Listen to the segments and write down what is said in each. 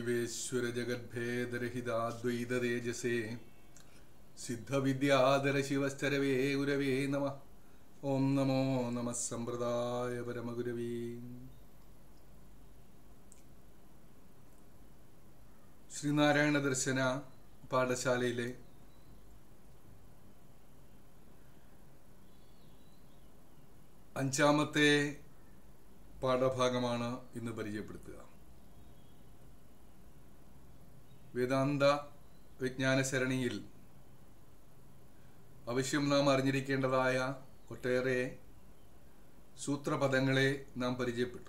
ജീവേശ്വര ജഗദ്ഭേദരഹിതാദ്വൈത തേജസേ സിദ്ധവിദ്യാധര ശിവസ്ഥരവേ ഗുരവേ നമ ഓം നമോ നമ സമ്പ്രദായ പരമഗുരവേ ശ്രീനാരായണ ദർശന പാഠശാലയിലെ അഞ്ചാമത്തെ പാഠഭാഗമാണ് ഇന്ന് പരിചയപ്പെടുത്തുക വേദാന്ത വിജ്ഞാന സരണിയിൽ അവശ്യം നാം അറിഞ്ഞിരിക്കേണ്ടതായ ഒട്ടേറെ സൂത്രപദങ്ങളെ നാം പരിചയപ്പെട്ടു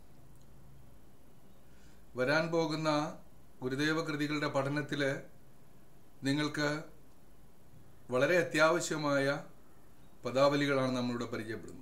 വരാൻ പോകുന്ന ഗുരുദേവ കൃതികളുടെ പഠനത്തിൽ നിങ്ങൾക്ക് വളരെ അത്യാവശ്യമായ പദാവലികളാണ് നമ്മളിവിടെ പരിചയപ്പെടുന്നത്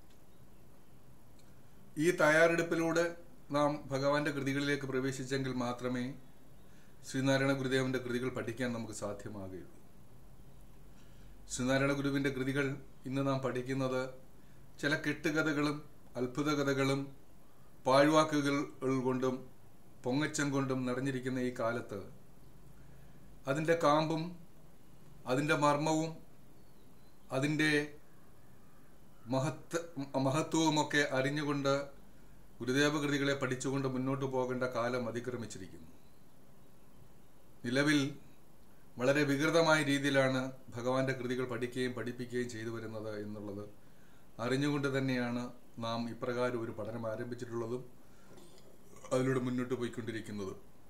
ഈ തയ്യാറെടുപ്പിലൂടെ നാം ഭഗവാന്റെ കൃതികളിലേക്ക് പ്രവേശിച്ചെങ്കിൽ മാത്രമേ ശ്രീനാരായണ ഗുരുദേവന്റെ കൃതികൾ പഠിക്കാൻ നമുക്ക് സാധ്യമാകുകയുള്ളൂ ശ്രീനാരായണ ഗുരുവിന്റെ കൃതികൾ ഇന്ന് നാം പഠിക്കുന്നത് ചില കെട്ടുകഥകളും അത്ഭുത കഥകളും പാഴ്വാക്കുകൾ കൊണ്ടും പൊങ്ങച്ചം കൊണ്ടും നിറഞ്ഞിരിക്കുന്ന ഈ കാലത്ത് അതിൻ്റെ കാമ്പും അതിൻ്റെ മർമ്മവും അതിൻ്റെ മഹത്വ മഹത്വവുമൊക്കെ അറിഞ്ഞുകൊണ്ട് ഗുരുദേവ കൃതികളെ പഠിച്ചുകൊണ്ട് മുന്നോട്ട് പോകേണ്ട കാലം അതിക്രമിച്ചിരിക്കുന്നു നിലവിൽ വളരെ വികൃതമായ രീതിയിലാണ് ഭഗവാന്റെ കൃതികൾ പഠിക്കുകയും പഠിപ്പിക്കുകയും ചെയ്തു വരുന്നത് എന്നുള്ളത് അറിഞ്ഞുകൊണ്ട് തന്നെയാണ് നാം ഇപ്രകാരം ഒരു പഠനം ആരംഭിച്ചിട്ടുള്ളതും അതിലൂടെ മുന്നോട്ട് പോയിക്കൊണ്ടിരിക്കുന്നത്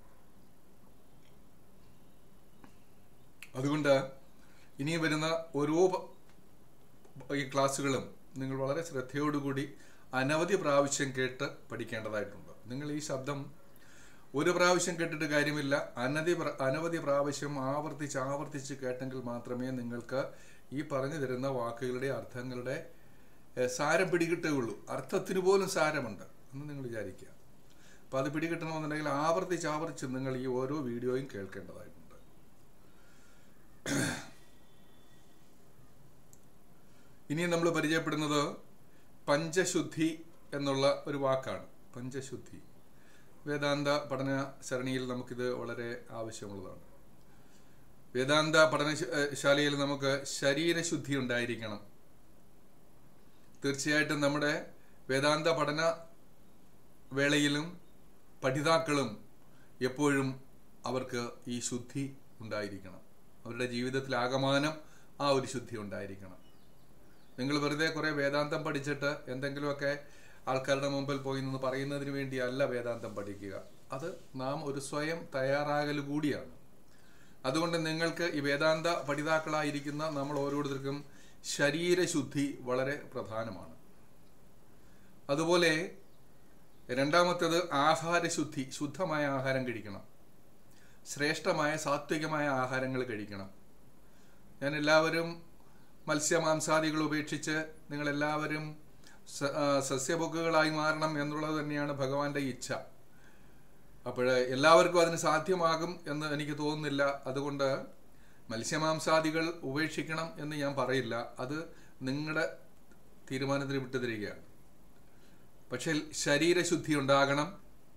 അതുകൊണ്ട് ഇനി വരുന്ന ഓരോ ഈ ക്ലാസ്സുകളും നിങ്ങൾ വളരെ ശ്രദ്ധയോടുകൂടി അനവധി പ്രാവശ്യം കേട്ട് പഠിക്കേണ്ടതായിട്ടുണ്ട് നിങ്ങൾ ഈ ശബ്ദം ഒരു പ്രാവശ്യം കേട്ടിട്ട് കാര്യമില്ല അനധി അനവധി പ്രാവശ്യം ആവർത്തിച്ച് ആവർത്തിച്ച് കേട്ടെങ്കിൽ മാത്രമേ നിങ്ങൾക്ക് ഈ പറഞ്ഞു തരുന്ന വാക്കുകളുടെ അർത്ഥങ്ങളുടെ സാരം പിടികിട്ടുകയുള്ളൂ അർത്ഥത്തിന് പോലും സാരമുണ്ട് എന്ന് നിങ്ങൾ വിചാരിക്കുക അപ്പോൾ അത് പിടികിട്ടണമെന്നുണ്ടെങ്കിൽ ആവർത്തിച്ച് ആവർത്തിച്ച് നിങ്ങൾ ഈ ഓരോ വീഡിയോയും കേൾക്കേണ്ടതായിട്ടുണ്ട് ഇനി നമ്മൾ പരിചയപ്പെടുന്നത് പഞ്ചശുദ്ധി എന്നുള്ള ഒരു വാക്കാണ് പഞ്ചശുദ്ധി വേദാന്ത പഠന സരണിയിൽ നമുക്കിത് വളരെ ആവശ്യമുള്ളതാണ് വേദാന്ത പഠനശാലയിൽ നമുക്ക് ശരീരശുദ്ധി ഉണ്ടായിരിക്കണം തീർച്ചയായിട്ടും നമ്മുടെ വേദാന്ത പഠന വേളയിലും പഠിതാക്കളും എപ്പോഴും അവർക്ക് ഈ ശുദ്ധി ഉണ്ടായിരിക്കണം അവരുടെ ജീവിതത്തിൽ ആകമാനം ആ ഒരു ശുദ്ധി ഉണ്ടായിരിക്കണം നിങ്ങൾ വെറുതെ കുറേ വേദാന്തം പഠിച്ചിട്ട് എന്തെങ്കിലുമൊക്കെ ആൾക്കാരുടെ മുമ്പിൽ പോയി നിന്ന് പറയുന്നതിന് വേണ്ടിയല്ല വേദാന്തം പഠിക്കുക അത് നാം ഒരു സ്വയം തയ്യാറാകൽ കൂടിയാണ് അതുകൊണ്ട് നിങ്ങൾക്ക് ഈ വേദാന്ത പഠിതാക്കളായിരിക്കുന്ന നമ്മൾ ഓരോരുത്തർക്കും ശരീരശുദ്ധി വളരെ പ്രധാനമാണ് അതുപോലെ രണ്ടാമത്തേത് ആഹാരശുദ്ധി ശുദ്ധമായ ആഹാരം കഴിക്കണം ശ്രേഷ്ഠമായ സാത്വികമായ ആഹാരങ്ങൾ കഴിക്കണം ഞാൻ എല്ലാവരും മത്സ്യമാംസാദികൾ ഉപേക്ഷിച്ച് നിങ്ങളെല്ലാവരും സസ്യഭുക്കുകളായി മാറണം എന്നുള്ളത് തന്നെയാണ് ഭഗവാന്റെ ഇച്ഛ അപ്പോൾ എല്ലാവർക്കും അതിന് സാധ്യമാകും എന്ന് എനിക്ക് തോന്നുന്നില്ല അതുകൊണ്ട് മത്സ്യമാംസാദികൾ ഉപേക്ഷിക്കണം എന്ന് ഞാൻ പറയില്ല അത് നിങ്ങളുടെ തീരുമാനത്തിന് വിട്ടുതരികയാണ് പക്ഷേ ശരീരശുദ്ധി ഉണ്ടാകണം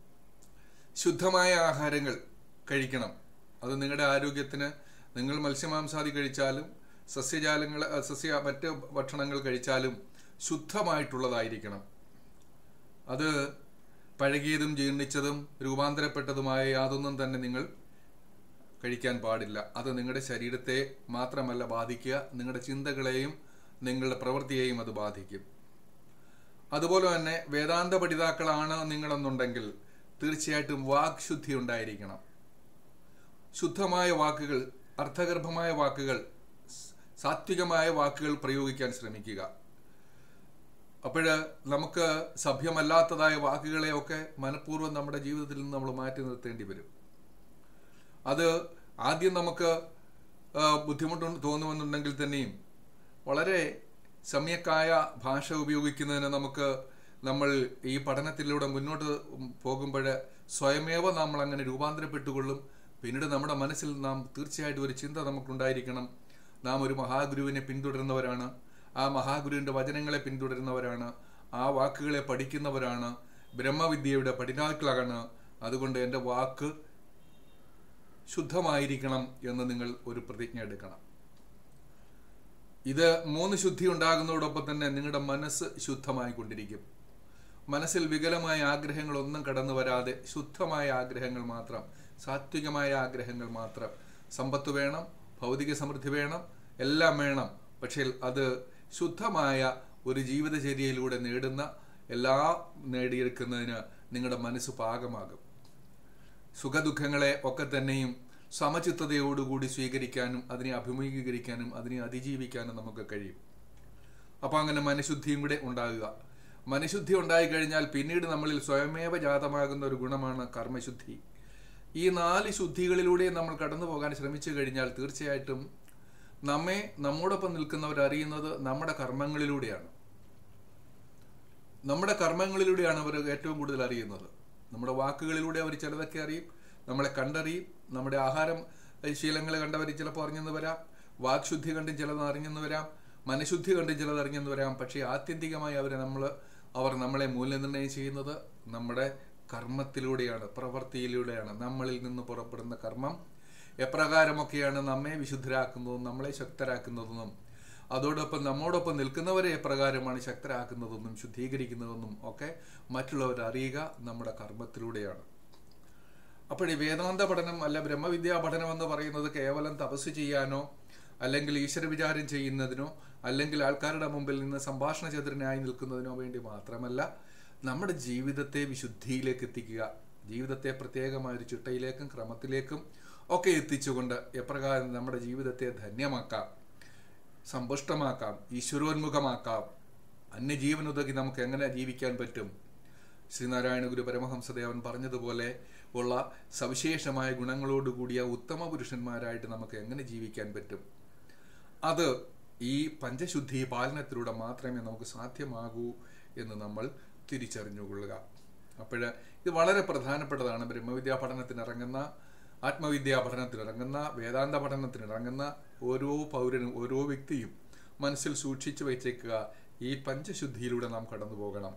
ശുദ്ധമായ ആഹാരങ്ങൾ കഴിക്കണം അത് നിങ്ങളുടെ ആരോഗ്യത്തിന് നിങ്ങൾ മത്സ്യമാംസാദി കഴിച്ചാലും സസ്യജാലങ്ങൾ സസ്യ മറ്റ് ഭക്ഷണങ്ങൾ കഴിച്ചാലും ശുദ്ധമായിട്ടുള്ളതായിരിക്കണം അത് പഴകിയതും ജീർണിച്ചതും രൂപാന്തരപ്പെട്ടതുമായ യാതൊന്നും തന്നെ നിങ്ങൾ കഴിക്കാൻ പാടില്ല അത് നിങ്ങളുടെ ശരീരത്തെ മാത്രമല്ല ബാധിക്കുക നിങ്ങളുടെ ചിന്തകളെയും നിങ്ങളുടെ പ്രവൃത്തിയെയും അത് ബാധിക്കും അതുപോലെ തന്നെ വേദാന്ത പഠിതാക്കളാണ് നിങ്ങളെന്നുണ്ടെങ്കിൽ തീർച്ചയായിട്ടും വാക്ശുദ്ധി ഉണ്ടായിരിക്കണം ശുദ്ധമായ വാക്കുകൾ അർത്ഥഗർഭമായ വാക്കുകൾ സാത്വികമായ വാക്കുകൾ പ്രയോഗിക്കാൻ ശ്രമിക്കുക അപ്പോഴ് നമുക്ക് സഭ്യമല്ലാത്തതായ വാക്കുകളെയൊക്കെ മനഃപൂർവ്വം നമ്മുടെ ജീവിതത്തിൽ നിന്ന് നമ്മൾ മാറ്റി നിർത്തേണ്ടി വരും അത് ആദ്യം നമുക്ക് ബുദ്ധിമുട്ട് തോന്നുമെന്നുണ്ടെങ്കിൽ തന്നെയും വളരെ സമ്യക്കായ ഭാഷ ഉപയോഗിക്കുന്നതിന് നമുക്ക് നമ്മൾ ഈ പഠനത്തിലൂടെ മുന്നോട്ട് പോകുമ്പോൾ സ്വയമേവ നമ്മൾ അങ്ങനെ രൂപാന്തരപ്പെട്ടുകൊള്ളും പിന്നീട് നമ്മുടെ മനസ്സിൽ നാം തീർച്ചയായിട്ടും ഒരു ചിന്ത നമുക്കുണ്ടായിരിക്കണം നാം ഒരു മഹാഗുരുവിനെ പിന്തുടരുന്നവരാണ് ആ മഹാഗുരുവിൻ്റെ വചനങ്ങളെ പിന്തുടരുന്നവരാണ് ആ വാക്കുകളെ പഠിക്കുന്നവരാണ് ബ്രഹ്മവിദ്യയുടെ പഠിതാക്കളാണ് അതുകൊണ്ട് എൻ്റെ വാക്ക് ശുദ്ധമായിരിക്കണം എന്ന് നിങ്ങൾ ഒരു പ്രതിജ്ഞ എടുക്കണം ഇത് മൂന്ന് ശുദ്ധി ഉണ്ടാകുന്നതോടൊപ്പം തന്നെ നിങ്ങളുടെ മനസ്സ് ശുദ്ധമായി കൊണ്ടിരിക്കും മനസ്സിൽ വികലമായ ആഗ്രഹങ്ങളൊന്നും കടന്നു വരാതെ ശുദ്ധമായ ആഗ്രഹങ്ങൾ മാത്രം സാത്വികമായ ആഗ്രഹങ്ങൾ മാത്രം സമ്പത്ത് വേണം ഭൗതിക സമൃദ്ധി വേണം എല്ലാം വേണം പക്ഷേ അത് ശുദ്ധമായ ഒരു ജീവിതചര്യയിലൂടെ നേടുന്ന എല്ലാ നേടിയെടുക്കുന്നതിന് നിങ്ങളുടെ മനസ്സ് പാകമാകും സുഖദുഃഖങ്ങളെ ഒക്കെ തന്നെയും സമചിത്തതയോടുകൂടി സ്വീകരിക്കാനും അതിനെ അഭിമുഖീകരിക്കാനും അതിനെ അതിജീവിക്കാനും നമുക്ക് കഴിയും അപ്പോൾ അങ്ങനെ മനഃശുദ്ധിയും കൂടെ ഉണ്ടാകുക മനഃശുദ്ധി ഉണ്ടായിക്കഴിഞ്ഞാൽ പിന്നീട് നമ്മളിൽ സ്വയമേവ ജാതമാകുന്ന ഒരു ഗുണമാണ് കർമ്മശുദ്ധി ഈ നാല് ശുദ്ധികളിലൂടെ നമ്മൾ കടന്നു പോകാൻ ശ്രമിച്ചു കഴിഞ്ഞാൽ തീർച്ചയായിട്ടും നമ്മെ നമ്മോടൊപ്പം നിൽക്കുന്നവർ അറിയുന്നത് നമ്മുടെ കർമ്മങ്ങളിലൂടെയാണ് നമ്മുടെ കർമ്മങ്ങളിലൂടെയാണ് അവർ ഏറ്റവും കൂടുതൽ അറിയുന്നത് നമ്മുടെ വാക്കുകളിലൂടെ അവർ ചിലതൊക്കെ അറിയും നമ്മളെ കണ്ടറിയും നമ്മുടെ ആഹാരം ശീലങ്ങൾ കണ്ടവർ ചിലപ്പോൾ അറിഞ്ഞെന്ന് വരാം വാക്ശുദ്ധി കണ്ടും ചിലത് അറിഞ്ഞെന്ന് വരാം മനഃശുദ്ധി കണ്ടും ചിലത് അറിഞ്ഞെന്ന് വരാം പക്ഷേ ആത്യന്തികമായി അവരെ നമ്മൾ അവർ നമ്മളെ മൂല്യനിർണ്ണയം ചെയ്യുന്നത് നമ്മുടെ കർമ്മത്തിലൂടെയാണ് പ്രവൃത്തിയിലൂടെയാണ് നമ്മളിൽ നിന്ന് പുറപ്പെടുന്ന കർമ്മം എപ്രകാരമൊക്കെയാണ് നമ്മെ വിശുദ്ധരാക്കുന്നതും നമ്മളെ ശക്തരാക്കുന്നതെന്നും അതോടൊപ്പം നമ്മോടൊപ്പം നിൽക്കുന്നവരെ എപ്രകാരമാണ് ശക്തരാക്കുന്നതെന്നും ശുദ്ധീകരിക്കുന്നതെന്നും ഒക്കെ മറ്റുള്ളവർ അറിയുക നമ്മുടെ കർമ്മത്തിലൂടെയാണ് അപ്പോൾ ഈ വേദാന്ത പഠനം അല്ല ബ്രഹ്മവിദ്യാ പഠനം എന്ന് പറയുന്നത് കേവലം തപസ് ചെയ്യാനോ അല്ലെങ്കിൽ ഈശ്വര വിചാരം ചെയ്യുന്നതിനോ അല്ലെങ്കിൽ ആൾക്കാരുടെ മുമ്പിൽ നിന്ന് സംഭാഷണ ചതുരനായി നിൽക്കുന്നതിനോ വേണ്ടി മാത്രമല്ല നമ്മുടെ ജീവിതത്തെ വിശുദ്ധിയിലേക്ക് എത്തിക്കുക ജീവിതത്തെ പ്രത്യേകമായ ഒരു ചിട്ടയിലേക്കും ക്രമത്തിലേക്കും ഒക്കെ എത്തിച്ചുകൊണ്ട് എപ്രകാരം നമ്മുടെ ജീവിതത്തെ ധന്യമാക്കാം സമ്പുഷ്ടമാക്കാം ഈശ്വരോന്മുഖമാക്കാം അന്യജീവനുതകി നമുക്ക് എങ്ങനെ ജീവിക്കാൻ പറ്റും ശ്രീനാരായണ ഗുരു പരമഹംസദേവൻ പറഞ്ഞതുപോലെ ഉള്ള സവിശേഷമായ ഗുണങ്ങളോടുകൂടിയ ഉത്തമ പുരുഷന്മാരായിട്ട് നമുക്ക് എങ്ങനെ ജീവിക്കാൻ പറ്റും അത് ഈ പഞ്ചശുദ്ധി പാലനത്തിലൂടെ മാത്രമേ നമുക്ക് സാധ്യമാകൂ എന്ന് നമ്മൾ തിരിച്ചറിഞ്ഞുകൊള്ളുക അപ്പോൾ ഇത് വളരെ പ്രധാനപ്പെട്ടതാണ് ബ്രഹ്മവിദ്യാ പഠനത്തിനിറങ്ങുന്ന ആത്മവിദ്യാ പഠനത്തിനിറങ്ങുന്ന വേദാന്ത പഠനത്തിനിറങ്ങുന്ന ഓരോ പൗരനും ഓരോ വ്യക്തിയും മനസ്സിൽ സൂക്ഷിച്ചു വെച്ചേക്കുക ഈ പഞ്ചശുദ്ധിയിലൂടെ നാം കടന്നു പോകണം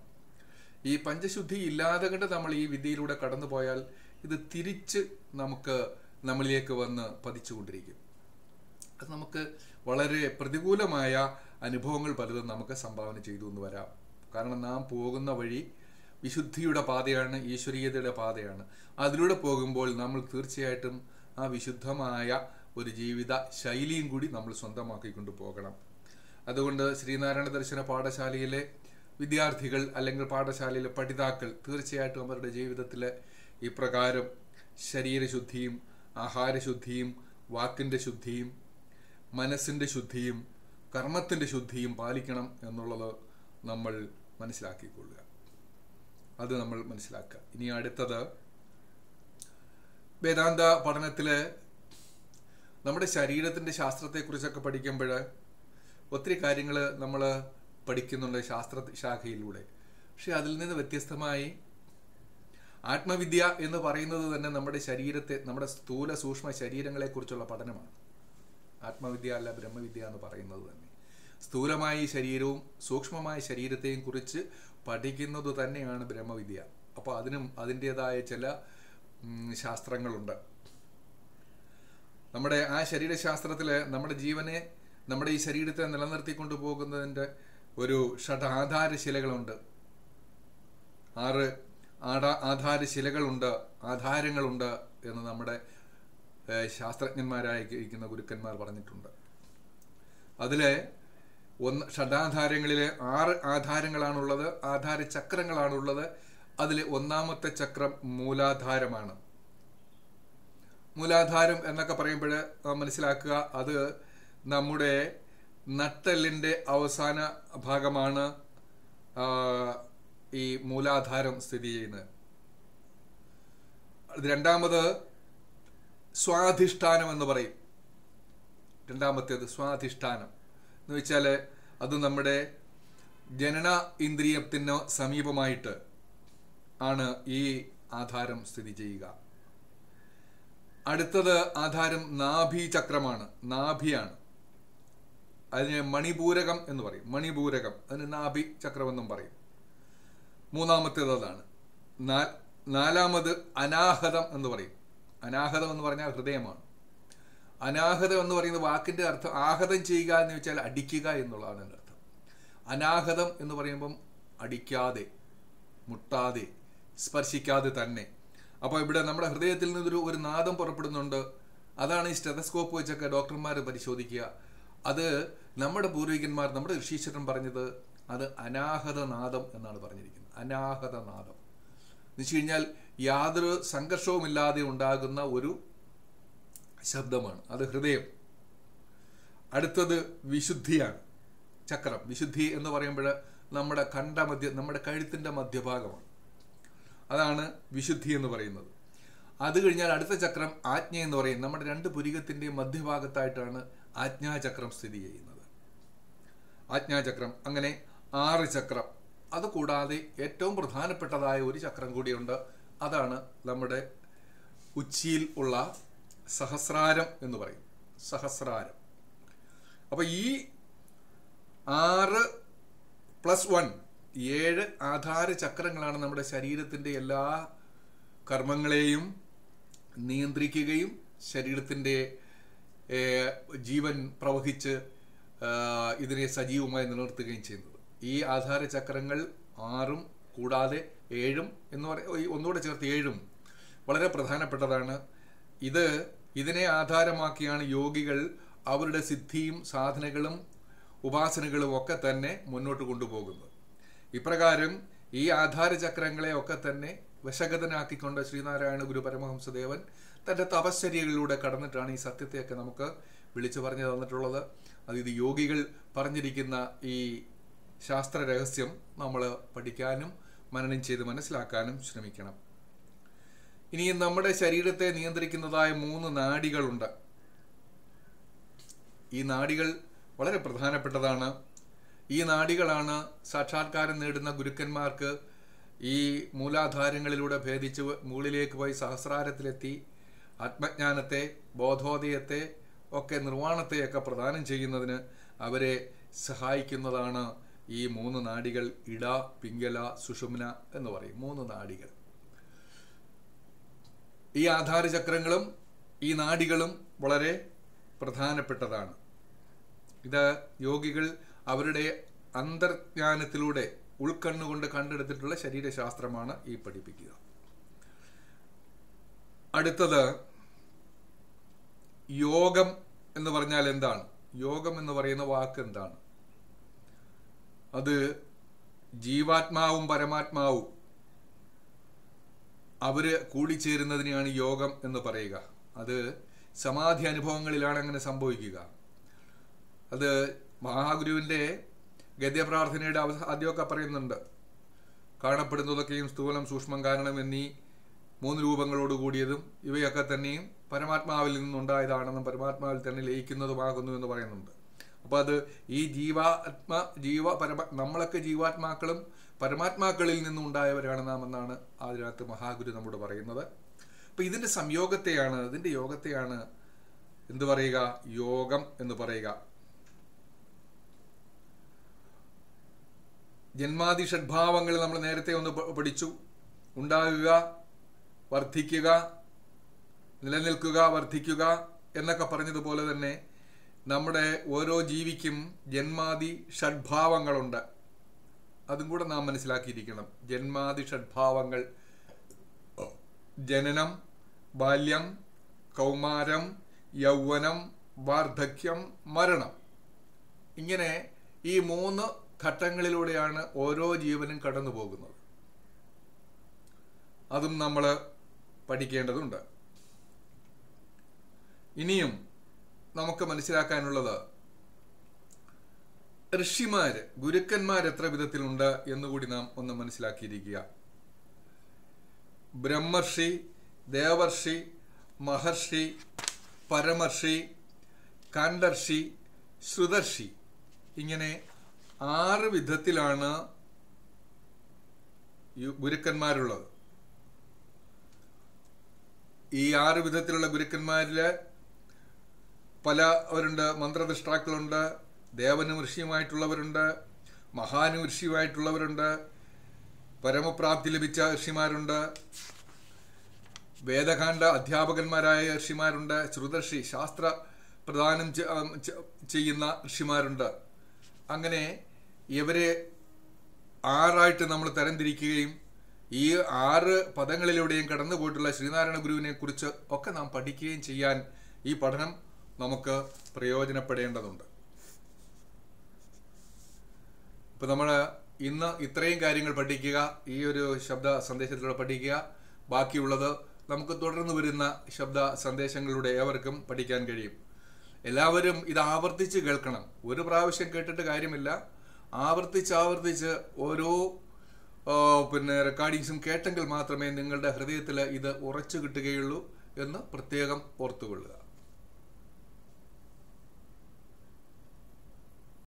ഈ പഞ്ചശുദ്ധി ഇല്ലാതെ കണ്ട് നമ്മൾ ഈ വിദ്യയിലൂടെ കടന്നു പോയാൽ ഇത് തിരിച്ച് നമുക്ക് നമ്മളിലേക്ക് വന്ന് പതിച്ചുകൊണ്ടിരിക്കും അത് നമുക്ക് വളരെ പ്രതികൂലമായ അനുഭവങ്ങൾ പലതും നമുക്ക് സംഭാവന ചെയ്തു എന്ന് വരാം കാരണം നാം പോകുന്ന വഴി വിശുദ്ധിയുടെ പാതയാണ് ഈശ്വരീയതയുടെ പാതയാണ് അതിലൂടെ പോകുമ്പോൾ നമ്മൾ തീർച്ചയായിട്ടും ആ വിശുദ്ധമായ ഒരു ജീവിത ശൈലിയും കൂടി നമ്മൾ സ്വന്തമാക്കിക്കൊണ്ട് പോകണം അതുകൊണ്ട് ശ്രീനാരായണ ദർശന പാഠശാലയിലെ വിദ്യാർത്ഥികൾ അല്ലെങ്കിൽ പാഠശാലയിലെ പഠിതാക്കൾ തീർച്ചയായിട്ടും അവരുടെ ജീവിതത്തിൽ ഇപ്രകാരം ശരീരശുദ്ധിയും ആഹാരശുദ്ധിയും വാക്കിൻ്റെ ശുദ്ധിയും മനസ്സിൻ്റെ ശുദ്ധിയും കർമ്മത്തിൻ്റെ ശുദ്ധിയും പാലിക്കണം എന്നുള്ളത് നമ്മൾ മനസ്സിലാക്കിക്കൊള്ളുക അത് നമ്മൾ മനസ്സിലാക്കുക ഇനി അടുത്തത് വേദാന്ത പഠനത്തിൽ നമ്മുടെ ശരീരത്തിൻ്റെ ശാസ്ത്രത്തെക്കുറിച്ചൊക്കെ പഠിക്കുമ്പോൾ ഒത്തിരി കാര്യങ്ങൾ നമ്മൾ പഠിക്കുന്നുണ്ട് ശാസ്ത്ര ശാഖയിലൂടെ പക്ഷെ അതിൽ നിന്ന് വ്യത്യസ്തമായി ആത്മവിദ്യ എന്ന് പറയുന്നത് തന്നെ നമ്മുടെ ശരീരത്തെ നമ്മുടെ സ്ഥൂല സൂക്ഷ്മ ശരീരങ്ങളെക്കുറിച്ചുള്ള പഠനമാണ് ആത്മവിദ്യ അല്ല ബ്രഹ്മവിദ്യ എന്ന് പറയുന്നത് തന്നെ സ്ഥൂലമായ ശരീരവും സൂക്ഷ്മമായ ശരീരത്തെയും കുറിച്ച് പഠിക്കുന്നത് തന്നെയാണ് ബ്രഹ്മവിദ്യ അപ്പോൾ അതിനും അതിൻ്റെതായ ചില ശാസ്ത്രങ്ങളുണ്ട് നമ്മുടെ ആ ശരീരശാസ്ത്രത്തിൽ നമ്മുടെ ജീവനെ നമ്മുടെ ഈ ശരീരത്തെ നിലനിർത്തിക്കൊണ്ടു പോകുന്നതിൻ്റെ ഒരു ഷഡാധാരശിലകളുണ്ട് ആറ് ആടാ ആധാരശിലകളുണ്ട് ആധാരങ്ങളുണ്ട് എന്ന് നമ്മുടെ ശാസ്ത്രജ്ഞന്മാരായിരിക്കുന്ന ഗുരുക്കന്മാർ പറഞ്ഞിട്ടുണ്ട് അതിലെ ഒന്ന് ഷഡാധാരങ്ങളിലെ ആറ് ആധാരങ്ങളാണുള്ളത് ആധാര ചക്രങ്ങളാണുള്ളത് അതിലെ ഒന്നാമത്തെ ചക്രം മൂലാധാരമാണ് മൂലാധാരം എന്നൊക്കെ പറയുമ്പോൾ മനസ്സിലാക്കുക അത് നമ്മുടെ നട്ടലിൻ്റെ അവസാന ഭാഗമാണ് ഈ മൂലാധാരം സ്ഥിതി ചെയ്യുന്നത് രണ്ടാമത് സ്വാധിഷ്ഠാനം എന്ന് പറയും രണ്ടാമത്തേത് സ്വാധിഷ്ഠാനം എന്ന് വെച്ചാൽ അത് നമ്മുടെ ജനന ഇന്ദ്രിയത്തിന് സമീപമായിട്ട് ആണ് ഈ ആധാരം സ്ഥിതി ചെയ്യുക അടുത്തത് ആധാരം നാഭി ചക്രമാണ് നാഭിയാണ് അതിന് മണിപൂരകം എന്ന് പറയും മണിപൂരകം അതിന് നാഭി ചക്രമെന്നും പറയും മൂന്നാമത്തേത് അതാണ് നാലാമത് അനാഹതം എന്ന് പറയും അനാഹതം എന്ന് പറഞ്ഞാൽ ഹൃദയമാണ് അനാഹതം എന്ന് പറയുന്ന വാക്കിന്റെ അർത്ഥം ആഹതം ചെയ്യുക എന്ന് വെച്ചാൽ അടിക്കുക എന്നുള്ളതാണ് എൻ്റെ അർത്ഥം അനാഹതം എന്ന് പറയുമ്പം അടിക്കാതെ മുട്ടാതെ സ്പർശിക്കാതെ തന്നെ അപ്പോൾ ഇവിടെ നമ്മുടെ ഹൃദയത്തിൽ നിന്നൊരു ഒരു നാദം പുറപ്പെടുന്നുണ്ട് അതാണ് ഈ സ്റ്റെതസ്കോപ്പ് വെച്ചൊക്കെ ഡോക്ടർമാർ പരിശോധിക്കുക അത് നമ്മുടെ പൂർവികന്മാർ നമ്മുടെ ഋഷീശ്വരൻ പറഞ്ഞത് അത് അനാഹത നാദം എന്നാണ് പറഞ്ഞിരിക്കുന്നത് അനാഹത നാദം എന്ന് വെച്ച് കഴിഞ്ഞാൽ യാതൊരു സംഘർഷവുമില്ലാതെ ഉണ്ടാകുന്ന ഒരു ശബ്ദമാണ് അത് ഹൃദയം അടുത്തത് വിശുദ്ധിയാണ് ചക്രം വിശുദ്ധി എന്ന് പറയുമ്പോൾ നമ്മുടെ കണ്ട മധ്യ നമ്മുടെ കഴുത്തിൻ്റെ മധ്യഭാഗമാണ് അതാണ് വിശുദ്ധി എന്ന് പറയുന്നത് അത് കഴിഞ്ഞാൽ അടുത്ത ചക്രം ആജ്ഞ എന്ന് പറയും നമ്മുടെ രണ്ട് പുരികത്തിൻ്റെ മധ്യഭാഗത്തായിട്ടാണ് ആജ്ഞാചക്രം സ്ഥിതി ചെയ്യുന്നത് ആജ്ഞാചക്രം അങ്ങനെ ആറ് ചക്രം അത് കൂടാതെ ഏറ്റവും പ്രധാനപ്പെട്ടതായ ഒരു ചക്രം കൂടിയുണ്ട് അതാണ് നമ്മുടെ ഉച്ചിയിൽ ഉള്ള സഹസ്രാരം എന്ന് പറയും സഹസ്രാരം അപ്പൊ ഈ ആറ് പ്ലസ് വൺ ഏഴ് ആധാര ചക്രങ്ങളാണ് നമ്മുടെ ശരീരത്തിൻ്റെ എല്ലാ കർമ്മങ്ങളെയും നിയന്ത്രിക്കുകയും ശരീരത്തിൻ്റെ ജീവൻ പ്രവഹിച്ച് ഇതിനെ സജീവമായി നിലനിർത്തുകയും ചെയ്യുന്നത് ഈ ആധാര ചക്രങ്ങൾ ആറും കൂടാതെ ഏഴും എന്ന് പറയും ഒന്നുകൂടെ ചേർത്ത് ഏഴും വളരെ പ്രധാനപ്പെട്ടതാണ് ഇത് ഇതിനെ ആധാരമാക്കിയാണ് യോഗികൾ അവരുടെ സിദ്ധിയും സാധനകളും ഉപാസനകളും ഒക്കെ തന്നെ മുന്നോട്ട് കൊണ്ടുപോകുന്നത് ഇപ്രകാരം ഈ ആധാര ചക്രങ്ങളെ ഒക്കെ തന്നെ വശഗതനാക്കിക്കൊണ്ട് ശ്രീനാരായണ ഗുരു പരമഹംസദേവൻ തൻ്റെ തപശ്ചര്യകളിലൂടെ കടന്നിട്ടാണ് ഈ സത്യത്തെയൊക്കെ നമുക്ക് വിളിച്ചു പറഞ്ഞു തന്നിട്ടുള്ളത് അത് ഇത് യോഗികൾ പറഞ്ഞിരിക്കുന്ന ഈ ശാസ്ത്ര രഹസ്യം നമ്മൾ പഠിക്കാനും മനനം ചെയ്ത് മനസ്സിലാക്കാനും ശ്രമിക്കണം ഇനി നമ്മുടെ ശരീരത്തെ നിയന്ത്രിക്കുന്നതായ മൂന്ന് നാഡികളുണ്ട് ഈ നാഡികൾ വളരെ പ്രധാനപ്പെട്ടതാണ് ഈ നാഡികളാണ് സാക്ഷാത്കാരം നേടുന്ന ഗുരുക്കന്മാർക്ക് ഈ മൂലാധാരങ്ങളിലൂടെ ഭേദിച്ച് മുകളിലേക്ക് പോയി സഹസ്രാരത്തിലെത്തി ആത്മജ്ഞാനത്തെ ബോധോദയത്തെ ഒക്കെ നിർവ്വാണത്തെയൊക്കെ പ്രദാനം ചെയ്യുന്നതിന് അവരെ സഹായിക്കുന്നതാണ് ഈ മൂന്ന് നാഡികൾ ഇട പിങ്കല സുഷുമ്ന എന്ന് പറയും മൂന്ന് നാഡികൾ ഈ ആധാര ചക്രങ്ങളും ഈ നാഡികളും വളരെ പ്രധാനപ്പെട്ടതാണ് ഇത് യോഗികൾ അവരുടെ അന്തർജ്ഞാനത്തിലൂടെ ഉൾക്കണ്ണുകൊണ്ട് കണ്ടെടുത്തിട്ടുള്ള ശരീരശാസ്ത്രമാണ് ഈ പഠിപ്പിക്കുക അടുത്തത് യോഗം എന്ന് പറഞ്ഞാൽ എന്താണ് യോഗം എന്ന് പറയുന്ന വാക്ക് എന്താണ് അത് ജീവാത്മാവും പരമാത്മാവും അവര് കൂടിച്ചേരുന്നതിനെയാണ് യോഗം എന്ന് പറയുക അത് സമാധി അനുഭവങ്ങളിലാണ് അങ്ങനെ സംഭവിക്കുക അത് മഹാഗുരുവിൻ്റെ ഗദ്യപ്രാർത്ഥനയുടെ അവ ആദ്യമൊക്കെ പറയുന്നുണ്ട് കാണപ്പെടുന്നതൊക്കെയും സ്ഥൂലം സൂക്ഷ്മം കാരണം എന്നീ മൂന്ന് രൂപങ്ങളോട് കൂടിയതും ഇവയൊക്കെ തന്നെയും പരമാത്മാവിൽ നിന്നുണ്ടായതാണെന്നും പരമാത്മാവിൽ തന്നെ ലയിക്കുന്നതുമാകുന്നു എന്ന് പറയുന്നുണ്ട് അപ്പോൾ അത് ഈ ജീവാത്മ ജീവ പരമ നമ്മളൊക്കെ ജീവാത്മാക്കളും പരമാത്മാക്കളിൽ നിന്നുണ്ടായവരാണ് നാം എന്നാണ് അതിനകത്ത് മഹാഗുരു നമ്മോട് പറയുന്നത് അപ്പം ഇതിൻ്റെ സംയോഗത്തെയാണ് ഇതിൻ്റെ യോഗത്തെയാണ് എന്ത് പറയുക യോഗം എന്ന് പറയുക ജന്മാദി ഷഡ്ഭാവങ്ങൾ നമ്മൾ നേരത്തെ ഒന്ന് പഠിച്ചു ഉണ്ടാകുക വർദ്ധിക്കുക നിലനിൽക്കുക വർദ്ധിക്കുക എന്നൊക്കെ പറഞ്ഞതുപോലെ തന്നെ നമ്മുടെ ഓരോ ജീവിക്കും ജന്മാദി ഷഡ്ഭാവങ്ങളുണ്ട് അതും കൂടെ നാം മനസ്സിലാക്കിയിരിക്കണം ജന്മാദി ഷഡ്ഭാവങ്ങൾ ജനനം ബാല്യം കൗമാരം യൗവനം വാർദ്ധക്യം മരണം ഇങ്ങനെ ഈ മൂന്ന് ഘട്ടങ്ങളിലൂടെയാണ് ഓരോ ജീവനും കടന്നു പോകുന്നത് അതും നമ്മൾ പഠിക്കേണ്ടതുണ്ട് ഇനിയും നമുക്ക് മനസ്സിലാക്കാനുള്ളത് ഋഷിമാര് ഗുരുക്കന്മാർ എത്ര വിധത്തിലുണ്ട് എന്നുകൂടി നാം ഒന്ന് മനസ്സിലാക്കിയിരിക്കുക ബ്രഹ്മർഷി ദേവർഷി മഹർഷി പരമർഷി കാണ്ടർഷി ശ്രുതർഷി ഇങ്ങനെ ആറ് വിധത്തിലാണ് ഗുരുക്കന്മാരുള്ളത് ഈ ആറ് വിധത്തിലുള്ള ഗുരുക്കന്മാരില് പല അവരുണ്ട് മന്ത്രദൃഷ്ടാക്കളുണ്ട് ദേവനും ഋഷിയുമായിട്ടുള്ളവരുണ്ട് മഹാനും ഋഷിയുമായിട്ടുള്ളവരുണ്ട് പരമപ്രാപ്തി ലഭിച്ച ഋഷിമാരുണ്ട് വേദകാന്ഡ അധ്യാപകന്മാരായ ഋഷിമാരുണ്ട് ശ്രുതർഷി ശാസ്ത്ര പ്രദാനം ചെ- ഉം, ചെ- ചെയ്യുന്ന ഋഷിമാരുണ്ട് അങ്ങനെ ഇവരെ ആറായിട്ട് നമ്മൾ തരംതിരിക്കുകയും ഈ ആറ് പദങ്ങളിലൂടെയും കടന്നു പോയിട്ടുള്ള ശ്രീനാരായണ ഗുരുവിനെ കുറിച്ച് ഒക്കെ നാം പഠിക്കുകയും ചെയ്യാൻ ഈ പഠനം നമുക്ക് പ്രയോജനപ്പെടേണ്ടതുണ്ട് ഇപ്പൊ നമ്മൾ ഇന്ന് ഇത്രയും കാര്യങ്ങൾ പഠിക്കുക ഈ ഒരു ശബ്ദ സന്ദേശത്തിലൂടെ പഠിക്കുക ബാക്കിയുള്ളത് നമുക്ക് തുടർന്ന് വരുന്ന ശബ്ദ സന്ദേശങ്ങളിലൂടെ ഏവർക്കും പഠിക്കാൻ കഴിയും എല്ലാവരും ഇത് ആവർത്തിച്ച് കേൾക്കണം ഒരു പ്രാവശ്യം കേട്ടിട്ട് കാര്യമില്ല ആവർത്തിച്ച് ആവർത്തിച്ച് ഓരോ ആ, പിന്നെ റെക്കോർഡിങ്സും കേട്ടെങ്കിൽ മാത്രമേ നിങ്ങളുടെ ഹൃദയത്തിൽ ഇത് ഉറച്ചു കിട്ടുകയുള്ളൂ എന്ന് പ്രത്യേകം ഓർത്തുകൊള്ളുക